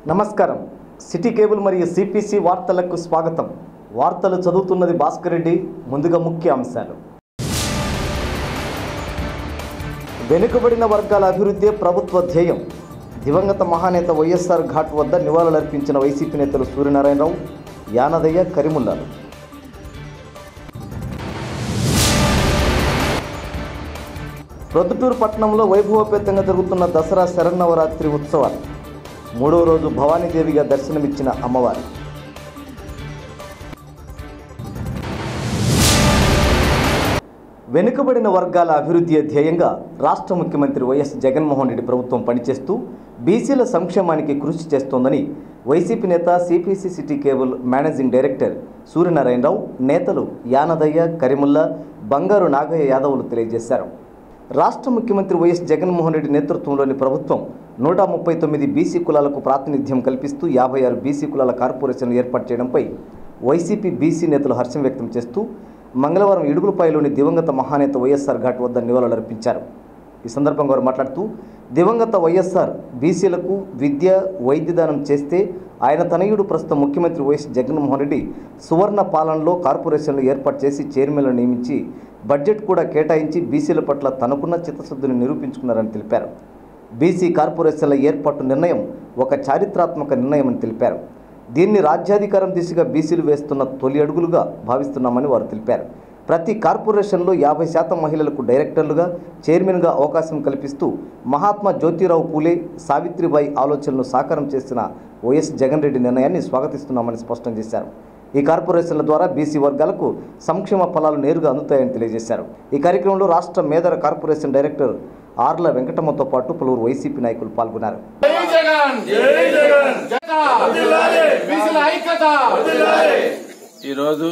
నమస్కారం city cable మరియు CPC వార్తలకు స్వాగతం వార్తలు చదువుతున్నది భాస్కర్ రెడ్డి ముందుగా ముఖ్య అంశాలు వెనుకబడిన వర్గాల అభివృద్ధి ప్రభుత్వ ధ్యేయం దివంగత మహానేత వైఎస్ఆర్ ఘాట్ వద్ద నివాళులర్పించిన వైసీపీ నేతలు సూర్యనారాయణరావు యానదయ్య కరిముల్లాలు ప్రొద్దుటూరు పట్టణంలో వైభవపేతంగా జరుగుతున్న దసరా శరన్నవరాత్రి ఉత్సవాలు మూడో రోజు భవానీదేవిగా దర్శనమిచ్చిన అమ్మవారు వెనుకబడిన వర్గాల అభివృద్ధి ధ్యేయంగా రాష్ట్ర ముఖ్యమంత్రి వైఎస్ జగన్మోహన్ రెడ్డి ప్రభుత్వం పనిచేస్తూ బీసీల సంక్షేమానికి కృషి చేస్తోందని వైసీపీ నేత CPC city cable managing director Suryanarayana Rao నేతలు యానదయ్య కరిముల్లా బంగారు నాగయ్య యాదవులు తెలియజేశారు రాష్ట్ర ముఖ్యమంత్రి వైఎస్ జగన్మోహన్ రెడ్డి నేతృత్వంలోని ప్రభుత్వం నూట ముప్పై తొమ్మిది బీసీ కులాలకు ప్రాతినిధ్యం కల్పిస్తూ యాభై ఆరు బీసీ కులాల కార్పొరేషన్లు ఏర్పాటు చేయడంపై వైసీపీ బీసీ నేతలు హర్షం వ్యక్తం చేస్తూ మంగళవారం ఇడుగులపాయలోని దివంగత మహానేత వైఎస్ఆర్ ఘాట్ వద్ద నివాళులర్పించారు ఈ సందర్భంగా వారు మాట్లాడుతూ దివంగత వైఎస్ఆర్ బీసీలకు విద్య వైద్యదానం చేస్తే ఆయన తనయుడు ప్రస్తుతం ముఖ్యమంత్రి వైఎస్ జగన్మోహన్ రెడ్డి సువర్ణ పాలనలో కార్పొరేషన్లు ఏర్పాటు చేసి చైర్మన్లు నియమించి బడ్జెట్ కూడా కేటాయించి బీసీల పట్ల తనకున్న చిత్తశుద్ధిని నిరూపించుకున్నారని తెలిపారు బీసీ కార్పొరేషన్ల ఏర్పాటు నిర్ణయం ఒక చారిత్రాత్మక నిర్ణయమని తెలిపారు దీన్ని రాజ్యాధికారం దిశగా బీసీలు వేస్తున్న తొలి అడుగులుగా భావిస్తున్నామని వారు తెలిపారు ప్రతి కార్పొరేషన్లో యాభై శాతం మహిళలకు డైరెక్టర్లుగా చైర్మన్గా అవకాశం కల్పిస్తూ మహాత్మా జ్యోతిరావు పూలే సావిత్రిబాయి ఆలోచనలు సాకారం చేసిన వైఎస్ జగన్ రెడ్డి నిర్ణయాన్ని స్వాగతిస్తున్నామని స్పష్టం చేశారు ఈ కార్పొరేషన్ల ద్వారా బీసీ వర్గాలకు సంక్షేమ ఫలాలు నేరుగా అందుతాయని తెలియజేశారు ఈ కార్యక్రమంలో రాష్ట్ర మేదర కార్పొరేషన్ డైరెక్టర్ ఆర్ల వెంకటమ్మతో పాటు పలువురు వైసీపీ నాయకులు పాల్గొన్నారు జై జగన్ జై జగన్ బీసీల ఐక్యత ఈరోజు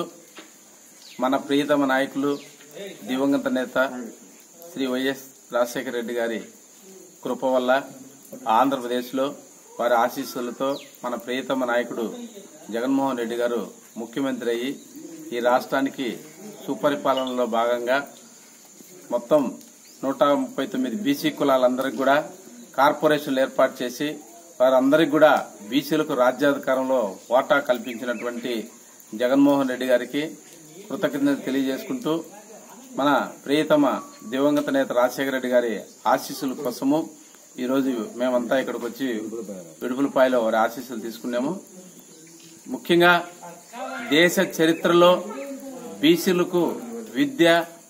మన ప్రియతమ నాయకులు దివంగత నేత శ్రీ వైఎస్ రాజశేఖర రెడ్డి గారి కృప వల్ల ఆంధ్రప్రదేశ్లో వారి ఆశీస్సులతో మన ప్రియతమ నాయకుడు జగన్మోహన్ రెడ్డి గారు ముఖ్యమంత్రి అయ్యి ఈ రాష్ట్రానికి సుపరిపాలనలో భాగంగా మొత్తం నూట ముప్పై తొమ్మిది బీసీ కులాలందరికీ కూడా కార్పొరేషన్లు ఏర్పాటు చేసి వారందరికీ కూడా బీసీలకు రాజ్యాధికారంలో వాటా కల్పించినటువంటి జగన్మోహన్ రెడ్డి గారికి కృతజ్ఞతలు తెలియజేసుకుంటూ మన ప్రియతమ దివంగత నేత రాజశేఖర రెడ్డి గారి ఆశీస్సుల కోసము ఈరోజు మేమంతా ఇక్కడికి వచ్చి విడుపులపాయలో వారి ఆశీస్సులు తీసుకున్నాము ముఖ్యంగా దేశ చరిత్రలో బీసీలకు విద్య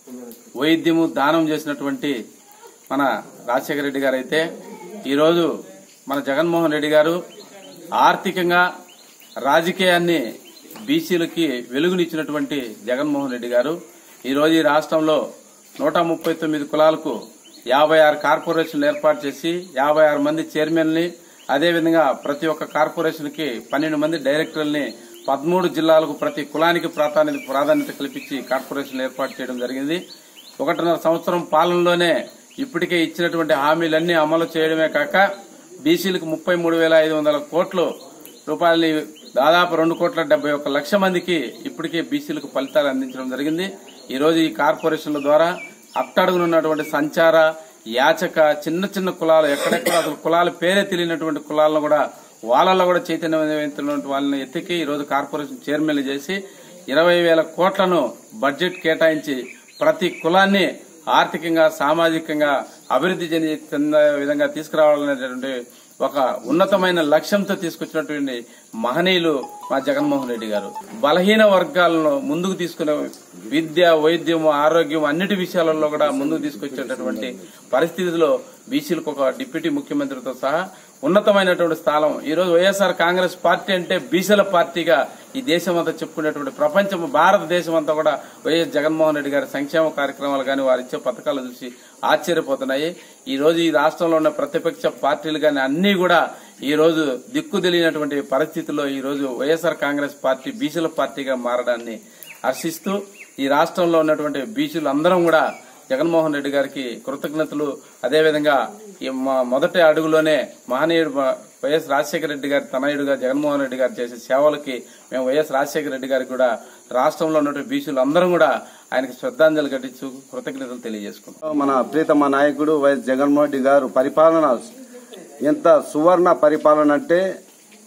వైద్యము దానం చేసినటువంటి మన రాజశేఖర రెడ్డి గారు అయితే ఈరోజు మన జగన్మోహన్ రెడ్డి గారు ఆర్థికంగా రాజకీయాన్ని బీసీలకి వెలుగునిచ్చినటువంటి జగన్మోహన్ రెడ్డి గారు ఈరోజు ఈ రాష్ట్రంలో నూట ముప్పై తొమ్మిది కులాలకు యాభై ఆరు కార్పొరేషన్లు ఏర్పాటు చేసి యాభై ఆరు మంది చైర్మన్ని అదేవిధంగా ప్రతి ఒక్క కార్పొరేషన్ కి పన్నెండు మంది డైరెక్టర్లని పదమూడు జిల్లాలకు ప్రతి కులానికి ప్రాధాన్యత ప్రాధాన్యత కల్పించి కార్పొరేషన్లు ఏర్పాటు చేయడం జరిగింది ఒకటిన్నర సంవత్సరం పాలనలోనే ఇప్పటికే ఇచ్చినటువంటి హామీలన్నీ అమలు చేయడమే కాక బీసీలకు ముప్పై మూడు వేల ఐదు వందల కోట్లు రూపాయలని దాదాపు రెండు కోట్ల డెబ్బై ఒక్క లక్ష మందికి ఇప్పటికే బీసీలకు ఫలితాలు అందించడం జరిగింది ఈ రోజు ఈ కార్పొరేషన్ల ద్వారా అట్టడుగునున్నటువంటి సంచార యాచక చిన్న చిన్న కులాలు ఎక్కడెక్కడ అసలు కులాల పేరే తెలియనటువంటి కులాలను కూడా వాళ్ళలో కూడా చైతన్యవంతున్నటువంటి వాళ్ళని ఎత్తికి ఈ రోజు కార్పొరేషన్ చైర్మన్లు చేసి ఇరవై వేల కోట్లను బడ్జెట్ కేటాయించి ప్రతి కులాన్ని ఆర్థికంగా సామాజికంగా అభివృద్ధి చెంది చెందే విధంగా తీసుకురావాలనేటువంటి ఒక ఉన్నతమైన లక్ష్యంతో తీసుకొచ్చినటువంటి మహనీయులు మా జగన్మోహన్ రెడ్డి గారు బలహీన వర్గాలను ముందుకు తీసుకునే విద్య వైద్యం ఆరోగ్యం అన్నిటి విషయాలలో కూడా ముందుకు తీసుకొచ్చేటటువంటి పరిస్థితిలో బీసీలకు ఒక డిప్యూటీ ముఖ్యమంత్రితో సహా ఉన్నతమైనటువంటి స్థానం ఈ రోజు వైఎస్ఆర్ కాంగ్రెస్ పార్టీ అంటే బీసీల పార్టీగా ఈ దేశం అంతా చెప్పుకునేటువంటి ప్రపంచం భారతదేశం అంతా కూడా వైఎస్ జగన్మోహన్ రెడ్డి గారి సంక్షేమ కార్యక్రమాలు కానీ వారు ఇచ్చే పథకాలు చూసి ఆశ్చర్యపోతున్నాయి ఈ రోజు ఈ రాష్ట్రంలో ఉన్న ప్రతిపక్ష పార్టీలు కానీ అన్ని కూడా ఈ రోజు దిక్కు తెలియనటువంటి పరిస్థితుల్లో ఈ రోజు వైఎస్ఆర్ కాంగ్రెస్ పార్టీ బీసీల పార్టీగా మారడాన్ని హర్షిస్తూ ఈ రాష్ట్రంలో ఉన్నటువంటి బీసీలు అందరం కూడా జగన్మోహన్ రెడ్డి గారికి కృతజ్ఞతలు అదేవిధంగా ఈ మా- మొదటి అడుగులోనే మహనీయుడు మ- వైఎస్ రాజశేఖర రెడ్డి గారి తనయుడుగా జగన్మోహన్ రెడ్డి గారు చేసే సేవలకి మేము వైఎస్ రాజశేఖర రెడ్డి గారికి కూడా రాష్ట్రంలో ఉన్నటువంటి బీసీలు అందరం కూడా ఆయనకి శ్రద్ధాంజలి ఘటించు కృతజ్ఞతలు తెలియజేసుకుంటాం మన ప్రీతమ నాయకుడు వైఎస్ జగన్మోహన్ రెడ్డి గారు పరిపాలన ఎంత సువర్ణ పరిపాలన అంటే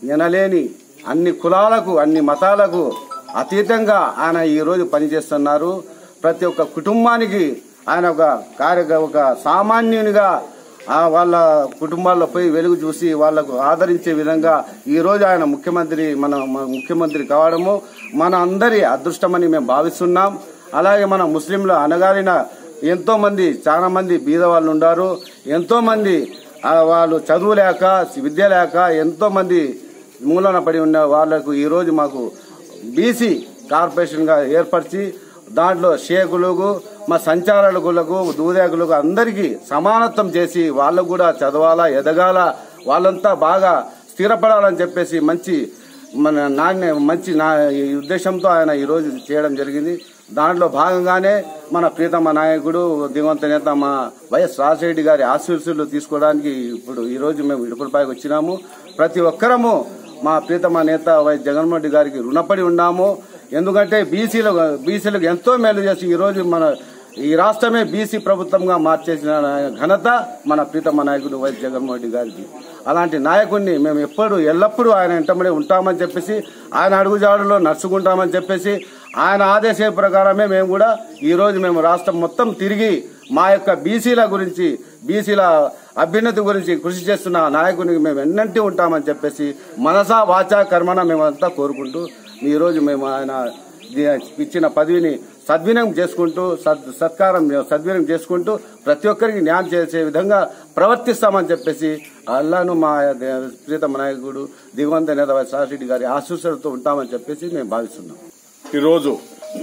వినలేని అన్ని కులాలకు అన్ని మతాలకు అతీతంగా ఆయన ఈరోజు పనిచేస్తున్నారు ప్రతి ఒక్క కుటుంబానికి ఆయన ఒక కార్య ఒక సామాన్యునిగా ఆ వాళ్ళ కుటుంబాల్లో పోయి వెలుగు చూసి వాళ్లకు ఆదరించే విధంగా ఈ రోజు ఆయన ముఖ్యమంత్రి మన మన ముఖ్యమంత్రి కావడము మన అందరి అదృష్టమని మేము భావిస్తున్నాం అలాగే మన ముస్లింలు అనగారిన ఎంతో మంది చాలా మంది బీద వాళ్ళు ఉన్నారు ఎంతో మంది ఆ, వాళ్ళు చదువు లేక విద్య లేక ఎంతో మంది మూలన పడి ఉన్న వాళ్లకు ఈ రోజు మాకు బీసీ కార్పొరేషన్ గా ఏర్పరిచి దాంట్లో షేకులకు మా సంచారకులకు దూదేకులకు అందరికీ సమానత్వం చేసి వాళ్ళకు కూడా చదవాలా ఎదగాల వాళ్ళంతా బాగా స్థిరపడాలని చెప్పేసి మంచి మన నాణ్య మంచి నా ఈ ఉద్దేశంతో ఆయన ఈరోజు చేయడం జరిగింది దాంట్లో భాగంగానే మన ప్రీతమ నాయకుడు దివంత నేత మా వైఎస్ రాజశేఖర గారి ఆశీస్సులు తీసుకోవడానికి ఇప్పుడు ఈ రోజు మేము ఇడుపులపైకి వచ్చినాము ప్రతి ఒక్కరము మా ప్రీతమ నేత వైఎస్ జగన్మోహన్ రెడ్డి గారికి రుణపడి ఉన్నాము ఎందుకంటే బీసీలు బీసీలకు ఎంతో మేలు చేసి ఈ రోజు మన ఈ రాష్ట్రమే బీసీ ప్రభుత్వంగా మార్చేసిన ఘనత మన ప్రీతమ నాయకుడు వైఎస్ జగన్మోహన్ రెడ్డి గారికి అలాంటి నాయకుడిని మేము ఎప్పుడు ఎల్లప్పుడూ ఆయన వెంటబడి ఉంటామని చెప్పేసి ఆయన అడుగుజాడులో నడుచుకుంటామని చెప్పేసి ఆయన ఆదేశ ప్రకారమే మేము కూడా ఈ రోజు మేము రాష్ట్రం మొత్తం తిరిగి మా యొక్క బీసీల గురించి బీసీల అభ్యున్నతి గురించి కృషి చేస్తున్న నాయకునికి మేము ఎన్నంటి ఉంటామని చెప్పేసి మనసా వాచా కర్మన మేమంతా కోరుకుంటూ ఈ రోజు మేము ఆయన ది- ఇచ్చిన పదవిని సద్వినియోగం చేసుకుంటూ సద్ సత్కారం సద్వినియోగం చేసుకుంటూ ప్రతి ఒక్కరికి న్యాయం చేసే విధంగా ప్రవర్తిస్తామని చెప్పేసి అల్లాను మా దే- ప్రీతమ నాయకుడు దిగువంత నేత రెడ్డి గారి ఆశీస్సులతో ఉంటామని చెప్పేసి మేము భావిస్తున్నాం ఈరోజు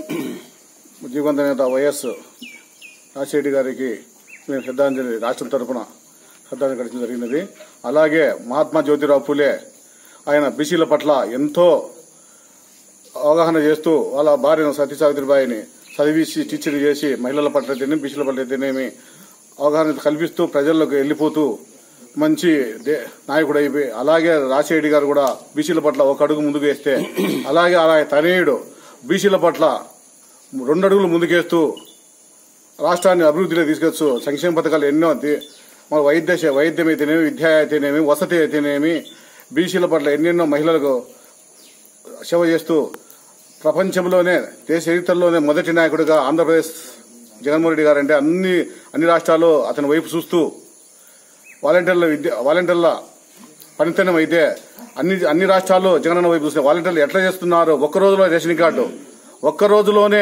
జీవంత నేత వైఎస్ రాజశేఖర గారికి మేము శ్రద్ధాంజలి రాష్ట్రం తరఫున శ్రద్ధాంజలి గడిచడం జరిగినది అలాగే మహాత్మా జ్యోతిరావు పూలే ఆయన బీసీల పట్ల ఎంతో అవగాహన చేస్తూ వాళ్ళ భార్యను సతీసావిత్రిబాయిని చదివించి టీచర్ చేసి మహిళల పట్ల అయితేనేమి బీసీల పట్ల అయితేనేమి అవగాహన కల్పిస్తూ ప్రజల్లోకి వెళ్ళిపోతూ మంచి దే- నాయకుడు అయిపోయి అలాగే రాజశేఖర గారు కూడా బీసీల పట్ల ఒక అడుగు ముందుకు వేస్తే అలాగే అలాగే తనయుడు బీసీల పట్ల రెండు అడుగులు ముందుకేస్తూ రాష్ట్రాన్ని అభివృద్ధిలో తీసుకొచ్చు సంక్షేమ పథకాలు ఎన్నో ది- మన వైద్య శ- వైద్యం అయితేనేమి విద్య అయితేనేమి వసతి అయితేనేమి బీసీల పట్ల ఎన్నెన్నో మహిళలకు సేవ చేస్తూ ప్రపంచంలోనే దేశ చరిత్రలోనే మొదటి నాయకుడిగా ఆంధ్రప్రదేశ్ జగన్మోహన్ రెడ్డి గారు అంటే అన్ని అన్ని రాష్ట్రాల్లో అతని వైపు చూస్తూ వాలంటీర్ల విద్య వాలంటీర్ల పనితనం అయితే అన్ని అన్ని రాష్ట్రాల్లో జగనన్న వైపు చూస్తే వాలంటీర్లు ఎట్లా చేస్తున్నారు ఒక్క రోజులో రేషన్ కార్డు ఒక్క రోజులోనే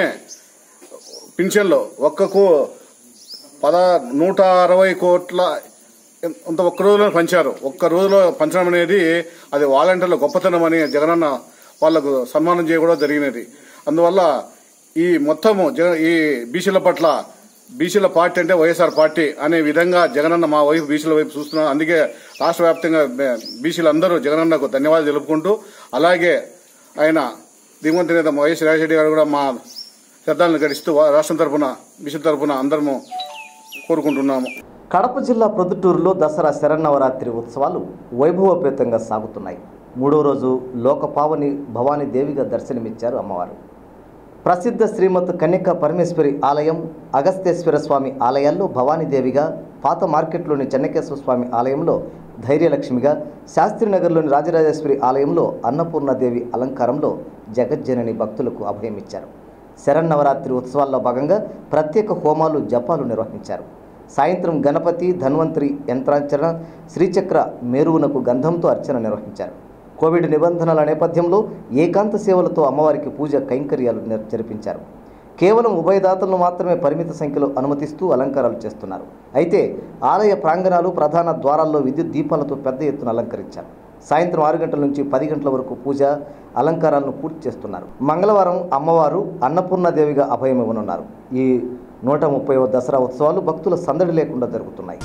పింఛన్లు ఒక్కకు పద నూట అరవై కోట్ల అంత ఒక్క రోజులో పంచారు ఒక్క రోజులో పంచడం అనేది అది వాలంటీర్ల గొప్పతనం అని జగనన్న వాళ్లకు సన్మానం చేయడం జరిగినది అందువల్ల ఈ మొత్తము జగ- ఈ బీసీల పట్ల బీసీల పార్టీ అంటే వైఎస్ఆర్ పార్టీ అనే విధంగా జగనన్న మా వైపు బీసీల వైపు చూస్తున్నాం అందుకే రాష్ట్ర వ్యాప్తంగా బీసీలు అందరూ జగనన్నకు ధన్యవాదాలు తెలుపుకుంటూ అలాగే ఆయన దిగుమతి నేత వైఎస్ రాజశేఖర గారు కూడా మా శ్రద్ధాలను గడిస్తూ వా- రాష్ట్రం తరపున బీసీ తరపున అందరము కోరుకుంటున్నాము కడప జిల్లా ప్రొద్దుటూరులో దసరా శరన్నవరాత్రి ఉత్సవాలు వైభవోపేతంగా సాగుతున్నాయి మూడో రోజు లోకపావని భవానీ దేవిగా దర్శనమిచ్చారు అమ్మవారు ప్రసిద్ధ శ్రీమత్ కన్యకా పరమేశ్వరి ఆలయం అగస్తేశ్వర స్వామి ఆలయాల్లో భవానీదేవిగా పాత మార్కెట్లోని చెన్నకేశ్వర స్వామి ఆలయంలో ధైర్యలక్ష్మిగా శాస్త్రినగర్లోని రాజరాజేశ్వరి ఆలయంలో అన్నపూర్ణాదేవి అలంకారంలో జగజ్జనని భక్తులకు అభయమిచ్చారు శరన్నవరాత్రి ఉత్సవాల్లో భాగంగా ప్రత్యేక హోమాలు జపాలు నిర్వహించారు సాయంత్రం గణపతి ధన్వంతరి యంత్రార్చన శ్రీచక్ర మేరువునకు గంధంతో అర్చన నిర్వహించారు కోవిడ్ నిబంధనల నేపథ్యంలో ఏకాంత సేవలతో అమ్మవారికి పూజ కైంకర్యాలు నిర్- జరిపించారు కేవలం ఉభయదాతలను మాత్రమే పరిమిత సంఖ్యలో అనుమతిస్తూ అలంకారాలు చేస్తున్నారు అయితే ఆలయ ప్రాంగణాలు ప్రధాన ద్వారాల్లో విద్యుత్ దీపాలతో పెద్ద ఎత్తున అలంకరించారు సాయంత్రం ఆరు గంటల నుంచి పది గంటల వరకు పూజ అలంకారాలను పూర్తి చేస్తున్నారు మంగళవారం అమ్మవారు అన్నపూర్ణాదేవిగా అభయం ఇవ్వనున్నారు ఈ నూట ముప్పైవ దసరా ఉత్సవాలు భక్తుల సందడి లేకుండా జరుగుతున్నాయి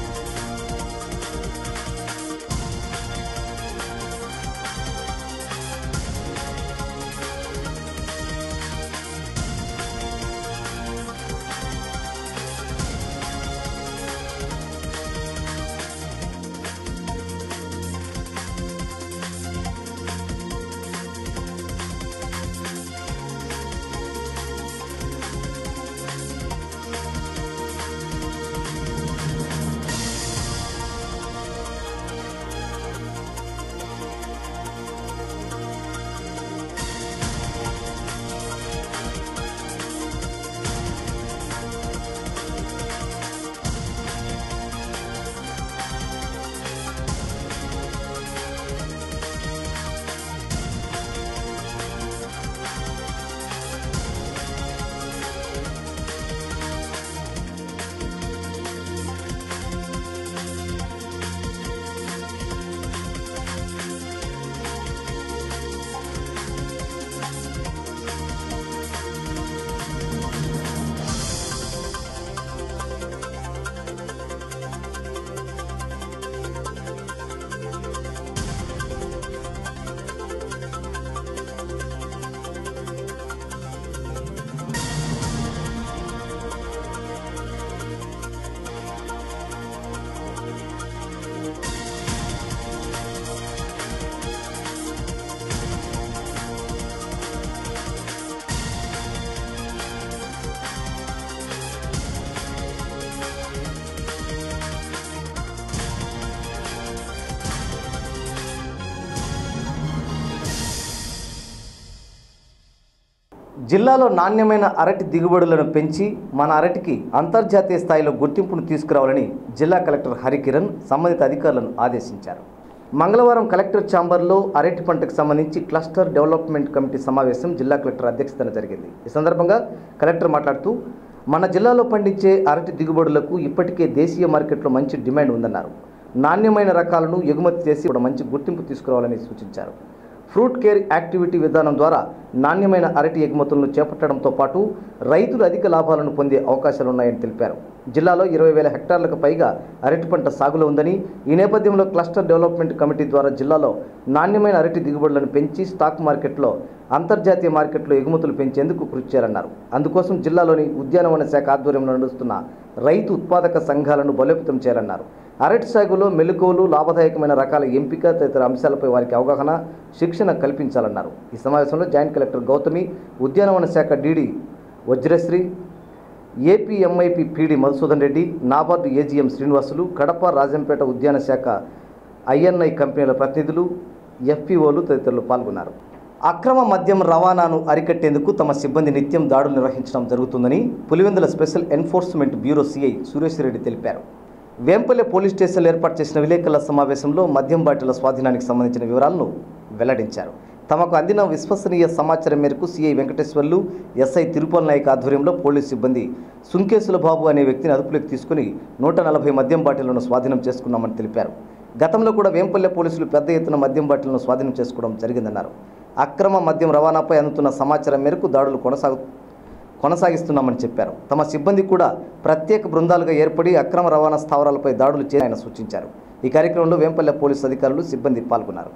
జిల్లాలో నాణ్యమైన అరటి దిగుబడులను పెంచి మన అరటికి అంతర్జాతీయ స్థాయిలో గుర్తింపును తీసుకురావాలని జిల్లా కలెక్టర్ హరికిరణ్ సంబంధిత అధికారులను ఆదేశించారు మంగళవారం కలెక్టర్ ఛాంబర్లో అరటి పంటకు సంబంధించి క్లస్టర్ డెవలప్మెంట్ కమిటీ సమావేశం జిల్లా కలెక్టర్ అధ్యక్షతన జరిగింది ఈ సందర్భంగా కలెక్టర్ మాట్లాడుతూ మన జిల్లాలో పండించే అరటి దిగుబడులకు ఇప్పటికే దేశీయ మార్కెట్లో మంచి డిమాండ్ ఉందన్నారు నాణ్యమైన రకాలను ఎగుమతి చేసి కూడా మంచి గుర్తింపు తీసుకురావాలని సూచించారు ఫ్రూట్ కేర్ యాక్టివిటీ విధానం ద్వారా నాణ్యమైన అరటి ఎగుమతులను చేపట్టడంతో పాటు రైతులు అధిక లాభాలను పొందే అవకాశాలున్నాయని తెలిపారు జిల్లాలో ఇరవై వేల హెక్టార్లకు పైగా అరటి పంట సాగులో ఉందని ఈ నేపథ్యంలో క్లస్టర్ డెవలప్మెంట్ కమిటీ ద్వారా జిల్లాలో నాణ్యమైన అరటి దిగుబడులను పెంచి స్టాక్ మార్కెట్లో అంతర్జాతీయ మార్కెట్లో ఎగుమతులు పెంచేందుకు కృషి చేయాలన్నారు అందుకోసం జిల్లాలోని ఉద్యానవన శాఖ ఆధ్వర్యంలో నడుస్తున్న రైతు ఉత్పాదక సంఘాలను బలోపేతం చేయాలన్నారు అరటి సాగులో మెలకువలు లాభదాయకమైన రకాల ఎంపిక తదితర అంశాలపై వారికి అవగాహన శిక్షణ కల్పించాలన్నారు ఈ సమావేశంలో జాయింట్ కలెక్టర్ గౌతమి ఉద్యానవన శాఖ DD Vajrasri APMIP PD Madhusudan Reddy NABARD AGM Srinivasulu Kadapa Rajampet ఉద్యాన శాఖ ఐఎన్ఐ కంపెనీల ప్రతినిధులు ఎఫ్పిఓలు తదితరులు పాల్గొన్నారు అక్రమ మద్యం రవాణాను అరికట్టేందుకు తమ సిబ్బంది నిత్యం దాడులు నిర్వహించడం జరుగుతుందని Pulivendula special enforcement bureau CI Suresh Reddy తెలిపారు వేంపల్లె పోలీస్ స్టేషన్లో ఏర్పాటు చేసిన విలేకరుల సమావేశంలో మద్యం బాటిల స్వాధీనానికి సంబంధించిన వివరాలను వెల్లడించారు తమకు అందిన విశ్వసనీయ సమాచారం మేరకు సిఐ వెంకటేశ్వర్లు ఎస్ఐ తిరుపల్ నాయక్ ఆధ్వర్యంలో పోలీస్ సిబ్బంది సుంకేసుల బాబు అనే వ్యక్తిని అదుపులోకి తీసుకుని నూట నలభై మద్యం బాటిళ్లను స్వాధీనం చేసుకున్నామని తెలిపారు గతంలో కూడా వేంపల్లె పోలీసులు పెద్ద ఎత్తున మద్యం బాటిళ్లను స్వాధీనం చేసుకోవడం జరిగిందన్నారు అక్రమ మద్యం రవాణాపై అందుతున్న సమాచారం మేరకు దాడులు కొనసాగు కొనసాగిస్తున్నామని చెప్పారు తమ సిబ్బంది కూడా ప్రత్యేక బృందాలుగా ఏర్పడి అక్రమ రవాణా స్థావరాలపై దాడులు చేయాలని ఆయన సూచించారు ఈ కార్యక్రమంలో వేంపల్లె పోలీసు అధికారులు సిబ్బంది పాల్గొన్నారు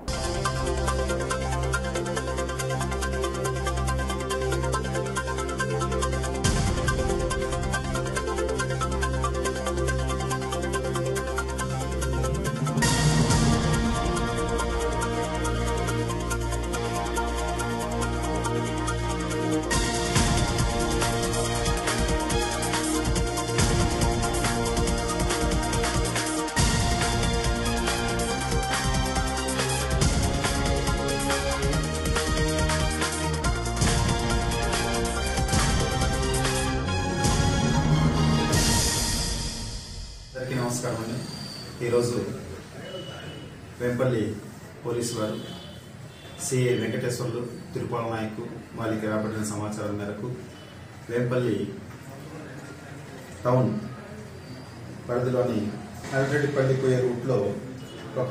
అందరికీ నమస్కారం అండి ఈరోజు వెంపల్లి పోలీసు వారు సిఐ వెంకటేశ్వర్లు తిరుపాల నాయకు వారికి రాబడిన సమాచారం మేరకు వేంపల్లి టౌన్ పరిధిలోని అరటడిపల్లి పోయే రూట్లో ఒక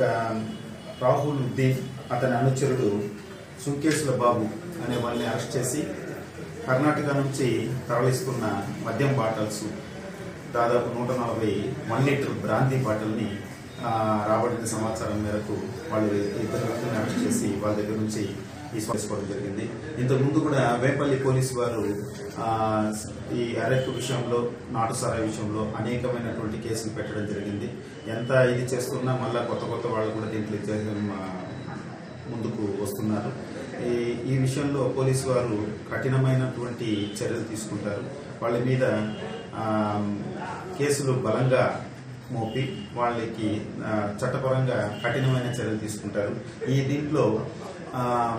రాహుల్ ఉద్దీన్ అతని అనుచరుడు సుంకేసుల బాబు అనే వాళ్ళని అరెస్ట్ చేసి కర్ణాటక నుంచి తరలిస్తున్న మద్యం బాటల్స్ దాదాపు నూట నలభై వన్ లీటర్ బ్రాందీ బాటిల్ని ఆ, రాబడిన సమాచారం మేరకు వాళ్ళు ఇద్దరు వ్యక్తులను అరెస్ట్ చేసి వాళ్ళ దగ్గర నుంచి తీసుకోవడం జరిగింది ఇంతకు ముందు కూడా వేపల్లి పోలీసు వారు ఆ, ఈ అరెస్ట్ విషయంలో నాటు సారా విషయంలో అనేకమైనటువంటి కేసులు పెట్టడం జరిగింది ఎంత ఇది చేస్తున్నా మళ్ళా కొత్త కొత్త వాళ్ళు కూడా దీంట్లో చేసే- ఆ, ముందుకు వస్తున్నారు ఈ ఈ విషయంలో పోలీసు వారు కఠినమైనటువంటి చర్యలు తీసుకుంటారు వాళ్ళ మీద ఆ, కేసులు బలంగా మోపి వాళ్ళకి ఆ, చట్టపరంగా కఠినమైన చర్యలు తీసుకుంటారు ఈ దీంట్లో ఆ,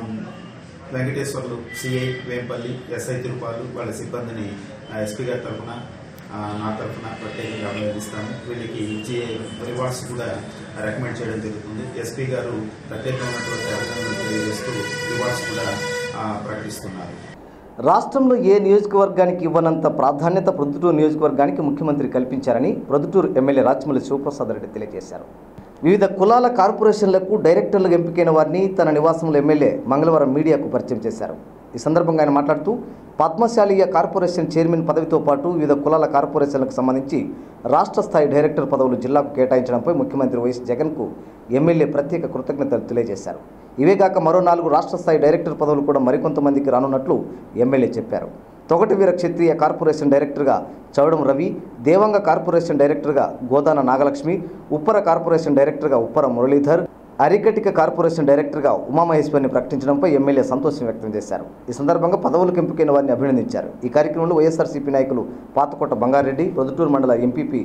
వెంకటేశ్వర్లు సిఐ వేంపల్లి ఎస్ఐ తిరుపాలు వాళ్ళ సిబ్బందిని ఎస్పీ గారి తరఫున ఆ, నా తరఫున ప్రత్యేకంగా అభినందిస్తాను వీళ్ళకి ఇచ్చే రివార్డ్స్ కూడా రికమెండ్ చేయడం జరుగుతుంది ఎస్పీ గారు ప్రత్యేకమైనటువంటి అభినందనలు తెలియజేస్తూ రివార్డ్స్ కూడా ఆ, ప్రకటిస్తున్నారు రాష్ట్రంలో ఏ నియోజకవర్గానికి ఇవ్వనంత ప్రాధాన్యత ప్రొద్దుటూరు నియోజకవర్గానికి ముఖ్యమంత్రి కల్పించారని ప్రొద్దుటూరు ఎమ్మెల్యే రాచమల్లి శివప్రసాద్ రెడ్డి తెలియజేశారు వివిధ కులాల కార్పొరేషన్లకు డైరెక్టర్లుగా ఎంపికైన వారిని తన నివాసంలో ఎమ్మెల్యే మంగళవారం మీడియాకు పరిచయం చేశారు ఈ సందర్భంగా ఆయన మాట్లాడుతూ పద్మశాలీయ కార్పొరేషన్ చైర్మన్ పదవితో పాటు వివిధ కులాల కార్పొరేషన్లకు సంబంధించి రాష్ట్ర స్థాయి డైరెక్టర్ పదవులు జిల్లాకు కేటాయించడంపై ముఖ్యమంత్రి వైఎస్ జగన్కు ఎమ్మెల్యే ప్రత్యేక కృతజ్ఞతలు తెలియజేశారు ఇవేగాక మరో నాలుగు రాష్ట్ర స్థాయి డైరెక్టర్ పదవులు కూడా మరికొంతమందికి రానున్నట్లు ఎమ్మెల్యే చెప్పారు తొగటి వీర క్షత్రియ కార్పొరేషన్ డైరెక్టర్గా చౌడం రవి దేవంగ కార్పొరేషన్ డైరెక్టర్గా గోదాన నాగలక్ష్మి ఉప్పర కార్పొరేషన్ డైరెక్టర్గా ఉప్పర మురళీధర్ అరికటిక కార్పొరేషన్ డైరెక్టర్గా ఉమామహేశ్వరిని ప్రకటించడంపై ఎమ్మెల్యే సంతోషం వ్యక్తం చేశారు ఈ సందర్భంగా పదవులకు ఎంపికైన వారిని అభినందించారు ఈ కార్యక్రమంలో వైఎస్ఆర్సీపీ నాయకులు పాతకోట బంగారెడ్డి ప్రొద్దుటూరు మండల ఎంపీపీ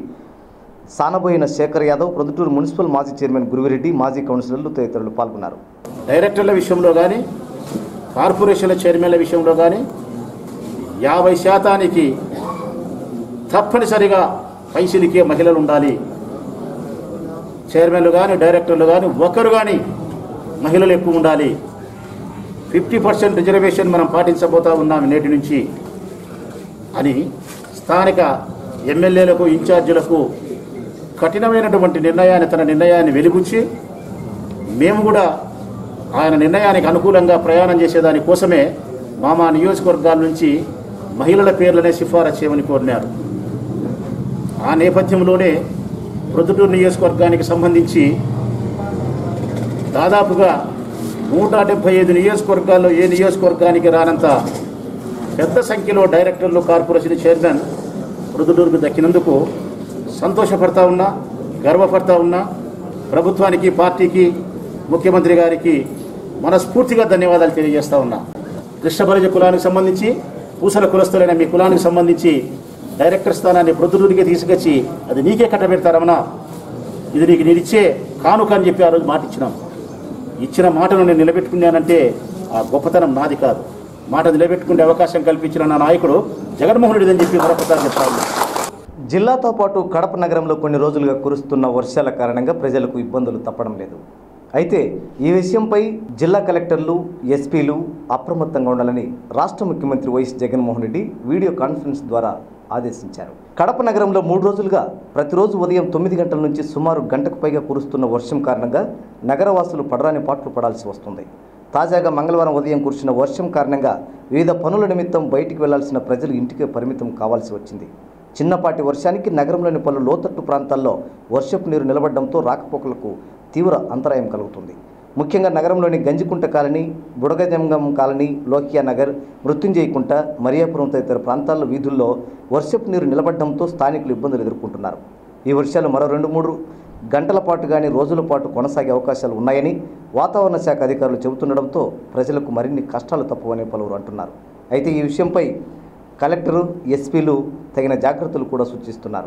సానబోయిన శేఖర్ యాదవ్ ప్రొద్దుటూరు మున్సిపల్ మాజీ చైర్మన్ గురువిరెడ్డి మాజీ కౌన్సిలర్లు తదితరులు పాల్గొన్నారు డైరెక్టర్ల విషయంలో కానీ కార్పొరేషన్ల చైర్మన్ల విషయంలో కానీ యాభై శాతానికి తప్పనిసరిగా పైసలికే మహిళలు ఉండాలి చైర్మన్లు కానీ డైరెక్టర్లు కానీ ఒకరు కానీ మహిళలు ఎక్కువ ఉండాలి ఫిఫ్టీ పర్సెంట్ రిజర్వేషన్ మనం పాటించబోతా ఉన్నాం నేటి నుంచి అని స్థానిక ఎమ్మెల్యేలకు ఇన్ఛార్జీలకు కఠినమైనటువంటి నిర్ణయాన్ని తన నిర్ణయాన్ని వెలిబుచ్చి మేము కూడా ఆయన నిర్ణయానికి అనుకూలంగా ప్రయాణం చేసేదాని కోసమే మా మా నియోజకవర్గాల నుంచి మహిళల పేర్లనే సిఫారసు చేయమని కోరినారు ఆ నేపథ్యంలోనే ప్రొద్దుటూరు నియోజకవర్గానికి సంబంధించి దాదాపుగా నూట డెబ్బై ఐదు నియోజకవర్గాల్లో ఏ నియోజకవర్గానికి రానంత పెద్ద సంఖ్యలో డైరెక్టర్లు కార్పొరేషన్ చైర్మన్ ప్రొద్దుటూరుకు దక్కినందుకు సంతోషపడతా ఉన్నా గర్వపడతా ఉన్నా ప్రభుత్వానికి పార్టీకి ముఖ్యమంత్రి గారికి మనస్ఫూర్తిగా ధన్యవాదాలు తెలియజేస్తా ఉన్నా కృష్ణబలిజ కులానికి సంబంధించి పూసల కులస్తులైన మీ కులానికి సంబంధించి డైరెక్టర్ స్థానాన్ని ప్రొద్దుటూరికి తీసుకొచ్చి అది నీకే కట్టబెడతారమనా ఇది నీకు నేను ఇచ్చే కానుక అని చెప్పి ఆ రోజు మాట ఇచ్చినాం ఇచ్చిన మాటను నేను నిలబెట్టుకున్నానంటే ఆ గొప్పతనం నాది కాదు మాట నిలబెట్టుకునే అవకాశం కల్పించిన నా నాయకుడు జగన్మోహన్ రెడ్డి అని చెప్పి మరొకసారి చెప్తాను జిల్లాతో పాటు కడప నగరంలో కొన్ని రోజులుగా కురుస్తున్న వర్షాల కారణంగా ప్రజలకు ఇబ్బందులు తప్పడం లేదు అయితే ఈ విషయంపై జిల్లా కలెక్టర్లు ఎస్పీలు అప్రమత్తంగా ఉండాలని రాష్ట్ర ముఖ్యమంత్రి YS Jaganmohan Reddy video conference ద్వారా ఆదేశించారు కడప నగరంలో మూడు రోజులుగా ప్రతిరోజు ఉదయం తొమ్మిది గంటల నుంచి సుమారు గంటకు పైగా కురుస్తున్న వర్షం కారణంగా నగరవాసులు పడరాని పాట్లు పడాల్సి వస్తుంది తాజాగా మంగళవారం ఉదయం కురిసిన వర్షం కారణంగా వివిధ పనుల నిమిత్తం బయటికి వెళ్లాల్సిన ప్రజలు ఇంటికే పరిమితం కావాల్సి వచ్చింది చిన్నపాటి వర్షానికి నగరంలోని పలు లోతట్టు ప్రాంతాల్లో వర్షపు నీరు నిలబడడంతో రాకపోకలకు తీవ్ర అంతరాయం కలుగుతుంది ముఖ్యంగా నగరంలోని గంజికుంట కాలనీ బుడగజంగం కాలనీ లోకియా నగర్ మృత్యుంజయ కుంట మరియాపురం తదితర ప్రాంతాల్లో వీధుల్లో వర్షపు నీరు నిలబడడంతో స్థానికులు ఇబ్బందులు ఎదుర్కొంటున్నారు ఈ వర్షాలు మరో రెండు మూడు గంటల పాటు కానీ రోజుల పాటు కొనసాగే అవకాశాలు ఉన్నాయని వాతావరణ శాఖ అధికారులు చెబుతుండడంతో ప్రజలకు మరిన్ని కష్టాలు తప్పవని పలువురు అంటున్నారు అయితే ఈ విషయంపై కలెక్టరు ఎస్పీలు తగిన జాగ్రత్తలు కూడా సూచిస్తున్నారు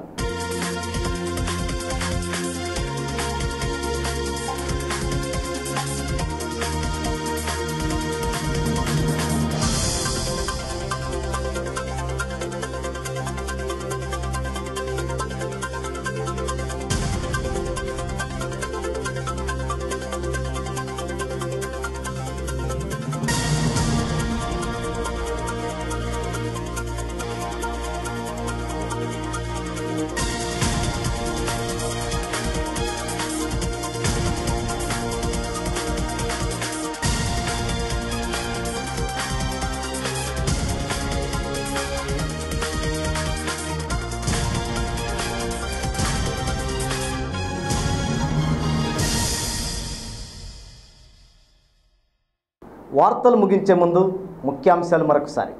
వార్తలు ముగించే ముందు ముఖ్యాంశాలు మరొకసారి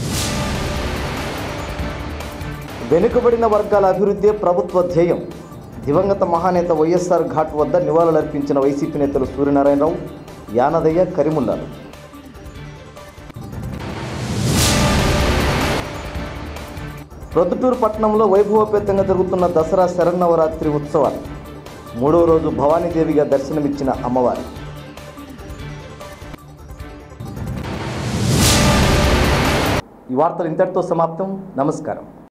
వెనుకబడిన వర్గాల అభివృద్ధి ప్రభుత్వ ధ్యేయం దివంగత మహానేత వైఎస్ఆర్ ఘాట్ వద్ద నివాళులర్పించిన వైసీపీ నేతలు సూర్యనారాయణరావు యానదయ్య కరిముల్లాలు ప్రొద్దుటూరు పట్టణంలో వైభవపేతంగా జరుగుతున్న దసరా శరన్నవరాత్రి ఉత్సవాలు మూడవ రోజు భవానీదేవిగా దర్శనమిచ్చిన అమ్మవారు ఈ వార్తలు ఇంతటితో సమాప్తం నమస్కారం